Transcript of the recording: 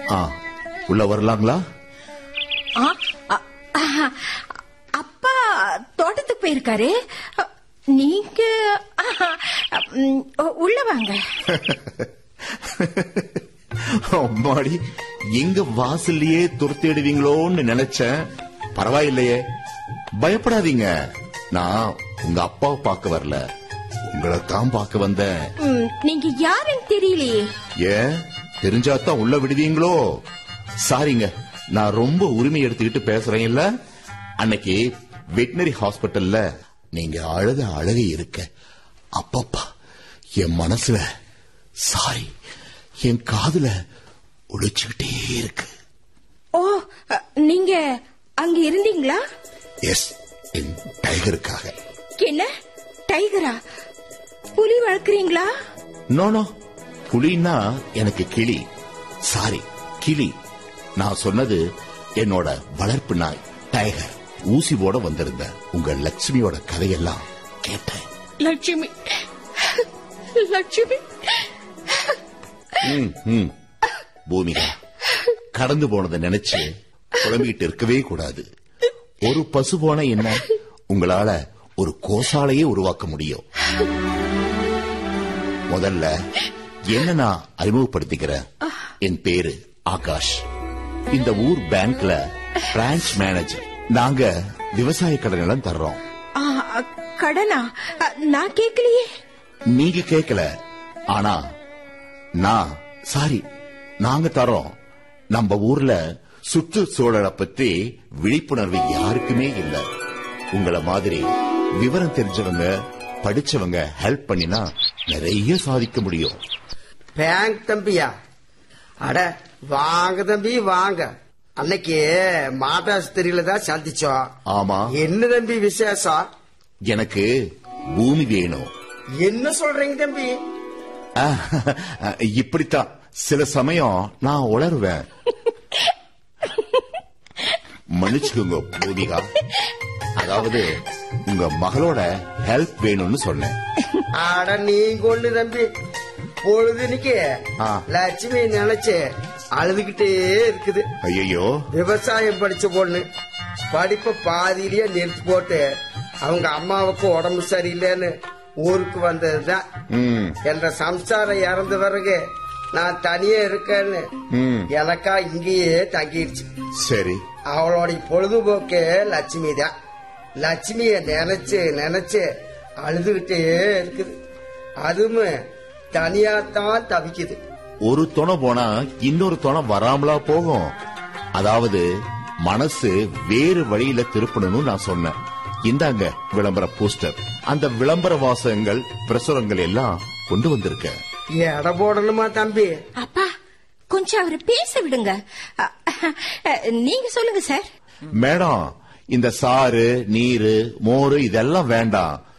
ஆ உள்ள வரலாங்களா ஆ, அ- ஆ, அப்பா தோட்டத்துக்கு போயிருக்காரு நீங்க ஆ, ம், உள்ள வாங்க அம்மாடி எங்க வாசல்லையே துரத்திடுவீங்களோன்னு நினைச்சேன் பரவாயில்லையே பயப்படாதீங்க நான் உங்க அப்பாவை பார்க்க வரல உங்களை தான் பார்க்க வந்தேன் ம், நீங்க யாருன்னு தெரியலையே ஏன் தெரிஞ்சாதான் உள்ள விடுவீங்களோ சாரிங்க நான் ரொம்ப உரிமை எடுத்துக்கிட்டு பேசுறேன் இல்ல அன்னைக்கு வெட்டினரி ஹாஸ்பிட்டல்ல நீங்க அழுத அழகை இருக்க அப்பப்பா என் மனசுல சாரி என் காதுல ஒழிச்சுக்கிட்டே இருக்கு ஓ அ, நீங்க அங்க இருந்தீங்களா எஸ் என் டைகருக்காக என்ன டைகரா புலி வளர்க்குறீங்களா நோ நோ புலின்னா எனக்கு கிளி சாரி கிளி நான் சொன்னது என்னோட வளர்ப்பு நாய் டைகர் ஊசி போட வந்திருந்த உங்க லட்சுமியோட கதையெல்லாம் கேட்டேன் லட்சுமி லட்சுமி ம், ம். பூமிகா கடந்து போனதை நினைச்சு புலம்பிட்டு இருக்கவே கூடாது ஒரு பசு போன என்ன உங்களால ஒரு கோசாலையே உருவாக்க முடியும் முதல்ல என்ன நான் அறிமுகப்படுத்திக்கிறேன் என் பேரு ஆகாஷ் இந்த ஊர் பேங்க்ல பிரான்ச் மேனேஜர் நாங்க விவசாய கடன் எல்லாம் தர்றோம் ஆ, அ, கடனா அ, நான் கேட்கலையே நீங்க கேட்கல ஆனா நான் சாரி நாங்க தரோம் நம்ம ஊர்ல சுற்றுச்சூழலை பத்தி விழிப்புணர்வு யாருக்குமே இல்ல உங்களை மாதிரி விவரம் தெரிஞ்சவங்க படிச்சவங்க ஹெல்ப் பண்ணினா நிறைய சாதிக்க முடியும் பேங்க் தம்பியா அட வாங்க தம்பி வாங்க அன்னைக்கு மாதாஸ்திரியில தான் சந்திச்சோம் ஆமா என்ன தம்பி விசேஷம் எனக்கு பூமி வேணும் என்ன சொல்றீங்க தம்பி அஹ், இப்படித்தான் சில சமயம் நான் உளருவேன் மன்னிச்சுக்கோங்க பூமிகா அதாவது உங்க மகளோட ஹெல்ப் வேணும்னு சொன்னேன் அட நீங்க ஒண்ணு தம்பி பொழுதுனிக்கு ஆ. லட்சுமி நினைச்சு அழுதுகிட்டே இருக்குது ஐயோ விவசாயம் படிச்ச பொண்ணு படிப்ப பாதியிலேயே நிறுத்தி போட்டு அவங்க அம்மாவுக்கு உடம்பு சரியில்லைன்னு ஊருக்கு வந்ததுதான் ம் என்ற சம்சாரம் இறந்து பிறகு நான் தனியே இருக்கேன்னு ம் எனக்கா இங்கேயே தங்கிடுச்சு சரி அவளோட பொழுதுபோக்கு லட்சுமி தான் லட்சுமிய நினைச்சு நினைச்சு அழுதுகிட்டே இருக்குது அதுவும் தனியாத்தான் தவிக்குது ஒரு துணை போனா இன்னொரு துணை வராமலா போகும் அதாவது மனசு வேறு வழியில திருப்பணும்னு நான் சொன்னேன் இந்தாங்க விளம்பர போஸ்டர் அந்த விளம்பர வாசகங்கள் பிரசுரங்கள் எல்லாம் கொண்டு வந்திருக்கேன் எடை போடணுமா தம்பி அப்பா கொஞ்சம் அவரை பேச விடுங்க அ, அ, நீங்க சொல்லுங்க சார் மேடம் இந்த சாறு நீரு மோரு இதெல்லாம் வேண்டாம்